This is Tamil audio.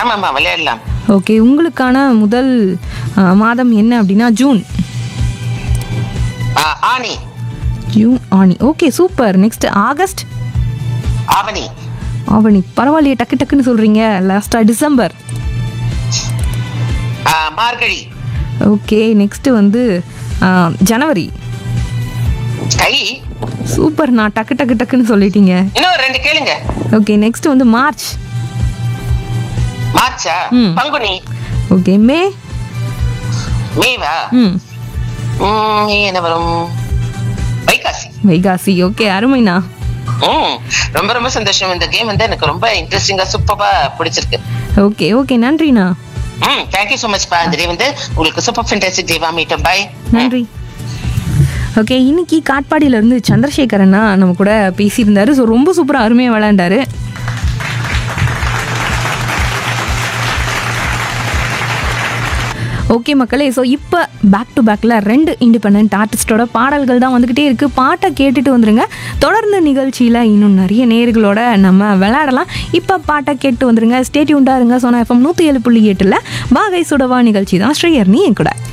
ஆமாம்மா விளையாடலாம் ஓகே உங்களுக்கான முதல் ஆ, மாதம் என்ன அப்படின்னா ஜூன் ஆ, ஆனி ஜூன் ஆனி ஓகே சூப்பர் நெக்ஸ்ட் ஆகஸ்ட் ஆவணி ஆவணி பரவாயில்லையே டக்கு டக்குன்னு சொல்றீங்க லாஸ்டா டிசம்பர் ஆ, மார்கழி ஓகே நெக்ஸ்ட் வந்து ஆ, ஜனவரி கை சூப்பர் நான் டக்கு டக்கு டக்குன்னு சொல்லிட்டீங்க இன்னும் ரெண்டு கேளுங்க ஓகே நெக்ஸ்ட் வந்து மார்ச் மார்ச்சா ம். பங்குனி ஓகே மே மேவா ம் ம், என்ன வரும் வைகாசி வைகாசி ஓகே அருமைண்ணா ம் ரொம்ப ரொம்ப சந்தோஷம் இந்த கேம் வந்து எனக்கு ரொம்ப இன்ட்ரெஸ்டிங்கா சூப்பரா பிடிச்சிருக்கு ஓகே ஓகே நன்றிண்ணா ம் தேங்க்யூ ஸோ மச் பா இந்த டே வந்து உங்களுக்கு சூப்பர் ஃபென்டாஸ்டிக் டேவா மீட்டும் பை நன்றி ஓகே இன்னைக்கு காட்பாடியில இருந்து சந்திரசேகரண்ணா நம்ம கூட பேசியிருந்தாரு ஸோ ரொம்ப சூப்பராக அருமையாக விளையாண்டாரு ஓகே மக்களே ஸோ இப்போ பேக் டு பேக்கில் ரெண்டு இண்டிபெண்ட் ஆர்டிஸ்டோட பாடல்கள் தான் வந்துக்கிட்டே இருக்குது பாட்டை கேட்டுட்டு வந்துருங்க தொடர்ந்து நிகழ்ச்சியில் இன்னும் நிறைய நேர்களோட நம்ம விளையாடலாம் இப்போ பாட்டை கேட்டு வந்துருங்க ஸ்டேட்யூண்டாக இருங்க சோனா எஃப்எம் நூற்றி ஏழு புள்ளி எட்டில் பாகை சுடவா நிகழ்ச்சி தான் ஸ்ரீயர்னி என் கூட